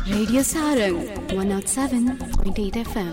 Radio Sarang 107.8 FM.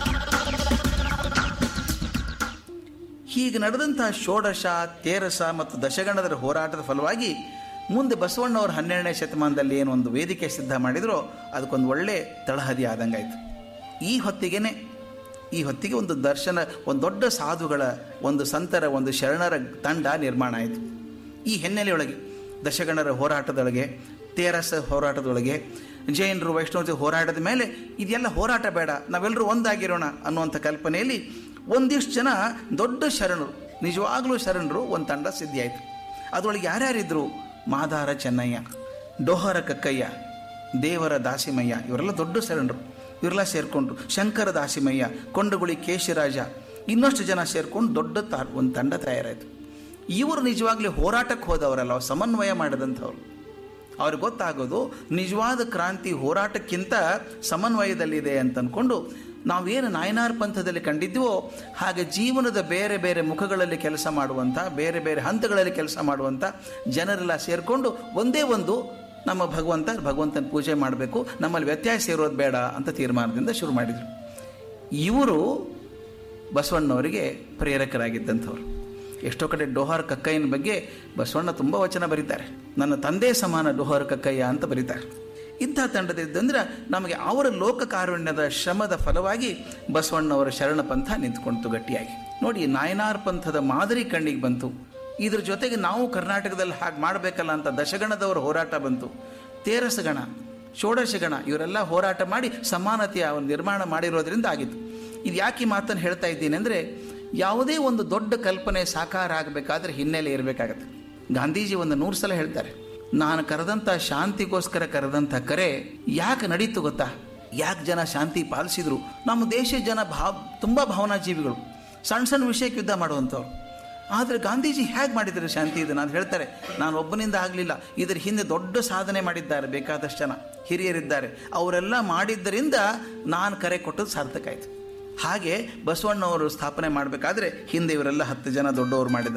ಹೀಗೆ ನಡೆದಂತಹ ಷೋಡಶ ತೇರಸ ಮತ್ತು ದಶಗಣದರ ಹೋರಾಟದ ಫಲವಾಗಿ ಮುಂದೆ ಬಸವಣ್ಣವರು ಹನ್ನೆರಡನೇ ಶತಮಾನದಲ್ಲಿ ಏನು ಒಂದು ವೇದಿಕೆ ಸಿದ್ಧ ಮಾಡಿದರೋ ಅದಕ್ಕೊಂದು ಒಳ್ಳೆ ತಳಹದಿ ಆದಂಗಾಯ್ತು ಈ ಹೊತ್ತಿಗೆನೆ ಈ ಹೊತ್ತಿಗೆ ಒಂದು ದರ್ಶನ ಒಂದು ದೊಡ್ಡ ಸಾಧುಗಳ ಒಂದು ಸಂತರ ಒಂದು ಶರಣರ ತಂಡ ನಿರ್ಮಾಣ ಆಯಿತು ಈ ಹಿನ್ನೆಲೆಯೊಳಗೆ ದಶಗಣರ ಹೋರಾಟದೊಳಗೆ ತೇರಸ ಹೋರಾಟದೊಳಗೆ ಜೈನರು ವೈಷ್ಣವ ಹೋರಾಟದ ಮೇಲೆ ಇದೆಲ್ಲ ಹೋರಾಟ ಬೇಡ ನಾವೆಲ್ಲರೂ ಒಂದಾಗಿರೋಣ ಅನ್ನುವಂಥ ಕಲ್ಪನೆಯಲ್ಲಿ ಒಂದಿಷ್ಟು ಜನ ದೊಡ್ಡ ಶರಣರು ನಿಜವಾಗ್ಲೂ ಶರಣರು ಒಂದು ತಂಡ ಸಿದ್ಧಿಯಾಯಿತು ಅದರೊಳಗೆ ಯಾರ್ಯಾರಿದ್ರು ಮಾದಾರ ಚೆನ್ನಯ್ಯ ಡೋಹರ ಕಕ್ಕಯ್ಯ ದೇವರ ದಾಸಿಮಯ್ಯ ಇವರೆಲ್ಲ ದೊಡ್ಡ ಶರಣರು ಇವರೆಲ್ಲ ಸೇರಿಕೊಂಡ್ರು ಶಂಕರ ದಾಸಿಮಯ್ಯ ಕೊಂಡಗುಳಿ ಕೇಶರಾಜ ಇನ್ನಷ್ಟು ಜನ ಸೇರ್ಕೊಂಡು ದೊಡ್ಡ ತಾ ಒಂದು ತಂಡ ತಯಾರಾಯಿತು ಇವರು ನಿಜವಾಗ್ಲೂ ಹೋರಾಟಕ್ಕೆ ಹೋದವರಲ್ಲ ಅವ್ರು ಸಮನ್ವಯ ಮಾಡಿದಂಥವ್ರು ಅವ್ರಿಗೆ ಗೊತ್ತಾಗೋದು ನಿಜವಾದ ಕ್ರಾಂತಿ ಹೋರಾಟಕ್ಕಿಂತ ಸಮನ್ವಯದಲ್ಲಿದೆ ಅಂತ ಅಂದ್ಕೊಂಡು ನಾವೇನು ನಾಯನಾರ್ ಪಂಥದಲ್ಲಿ ಕಂಡಿದ್ದೀವೋ ಹಾಗೆ ಜೀವನದ ಬೇರೆ ಬೇರೆ ಮುಖಗಳಲ್ಲಿ ಕೆಲಸ ಮಾಡುವಂಥ ಬೇರೆ ಬೇರೆ ಹಂತಗಳಲ್ಲಿ ಕೆಲಸ ಮಾಡುವಂಥ ಜನರೆಲ್ಲ ಸೇರಿಕೊಂಡು ಒಂದೇ ಒಂದು ನಮ್ಮ ಭಗವಂತ ಭಗವಂತನ ಪೂಜೆ ಮಾಡಬೇಕು ನಮ್ಮಲ್ಲಿ ವ್ಯತ್ಯಾಸ ಇರೋದು ಬೇಡ ಅಂತ ತೀರ್ಮಾನದಿಂದ ಶುರು ಮಾಡಿದರು ಇವರು ಬಸವಣ್ಣವರಿಗೆ ಪ್ರೇರಕರಾಗಿದ್ದಂಥವ್ರು ಎಷ್ಟೋ ಕಡೆ ಡೋಹಾರ್ ಕಕ್ಕಯ್ಯನ ಬಗ್ಗೆ ಬಸವಣ್ಣ ತುಂಬ ವಚನ ಬರೀತಾರೆ ನನ್ನ ತಂದೆ ಸಮಾನ ಡೋಹಾರ್ ಕಕ್ಕಯ್ಯ ಅಂತ ಬರೀತಾರೆ ಇಂಥ ತಂಡದಿದ್ದಂದ್ರೆ ನಮಗೆ ಅವರ ಲೋಕ ಕಾರುಣ್ಯದ ಶ್ರಮದ ಫಲವಾಗಿ ಬಸವಣ್ಣವರ ಶರಣ ಪಂಥ ನಿಂತ್ಕೊಳ್ತು ಗಟ್ಟಿಯಾಗಿ ನೋಡಿ ನಾಯನಾರ್ ಪಂಥದ ಮಾದರಿ ಕಣ್ಣಿಗೆ ಬಂತು ಇದ್ರ ಜೊತೆಗೆ ನಾವು ಕರ್ನಾಟಕದಲ್ಲಿ ಹಾಗೆ ಮಾಡಬೇಕಲ್ಲ ಅಂತ ದಶಗಣದವರ ಹೋರಾಟ ಬಂತು ತೇರಸಗಣ ಷೋಡಶಗಣ ಇವರೆಲ್ಲ ಹೋರಾಟ ಮಾಡಿ ಸಮಾನತೆಯ ಒಂದು ನಿರ್ಮಾಣ ಮಾಡಿರೋದ್ರಿಂದ ಆಗಿತ್ತು ಇದು ಯಾಕೆ ಈ ಮಾತನ್ನು ಹೇಳ್ತಾ ಇದ್ದೀನಿ ಅಂದರೆ ಯಾವುದೇ ಒಂದು ದೊಡ್ಡ ಕಲ್ಪನೆ ಸಾಕಾರ ಆಗಬೇಕಾದ್ರೆ ಹಿನ್ನೆಲೆ ಇರಬೇಕಾಗತ್ತೆ ಗಾಂಧೀಜಿ ಒಂದು ನೂರು ಸಲ ಹೇಳ್ತಾರೆ ನಾನು ಕರೆದಂಥ ಶಾಂತಿಗೋಸ್ಕರ ಕರೆದಂಥ ಕರೆ ಯಾಕೆ ನಡೀತು ಗೊತ್ತಾ ಯಾಕೆ ಜನ ಶಾಂತಿ ಪಾಲಿಸಿದ್ರು ನಮ್ಮ ದೇಶದ ಜನ ಭಾವ ತುಂಬ ಭಾವನಾಜೀವಿಗಳು ಸಣ್ಣ ಸಣ್ಣ ವಿಷಯಕ್ಕೆ ಯುದ್ಧ ಮಾಡುವಂಥವ್ರು ಆದರೆ ಗಾಂಧೀಜಿ ಹೇಗೆ ಮಾಡಿದ್ದಾರೆ ಶಾಂತಿ ಇದನ್ನು ಅದು ಹೇಳ್ತಾರೆ ನಾನು ಒಬ್ಬನಿಂದ ಆಗಲಿಲ್ಲ ಇದರ ಹಿಂದೆ ದೊಡ್ಡ ಸಾಧನೆ ಮಾಡಿದ್ದಾರೆ ಬೇಕಾದಷ್ಟು ಜನ ಹಿರಿಯರಿದ್ದಾರೆ ಅವರೆಲ್ಲ ಮಾಡಿದ್ದರಿಂದ ನಾನು ಕರೆ ಕೊಟ್ಟದ್ದು ಸಾರ್ಥಕ ಆಯಿತು ಹಾಗೆ ಬಸವಣ್ಣವರು ಸ್ಥಾಪನೆ ಮಾಡಬೇಕಾದ್ರೆ ಹಿಂದೆ ಇವರೆಲ್ಲ ಹತ್ತು ಜನ ದೊಡ್ಡವರು ಮಾಡಿದ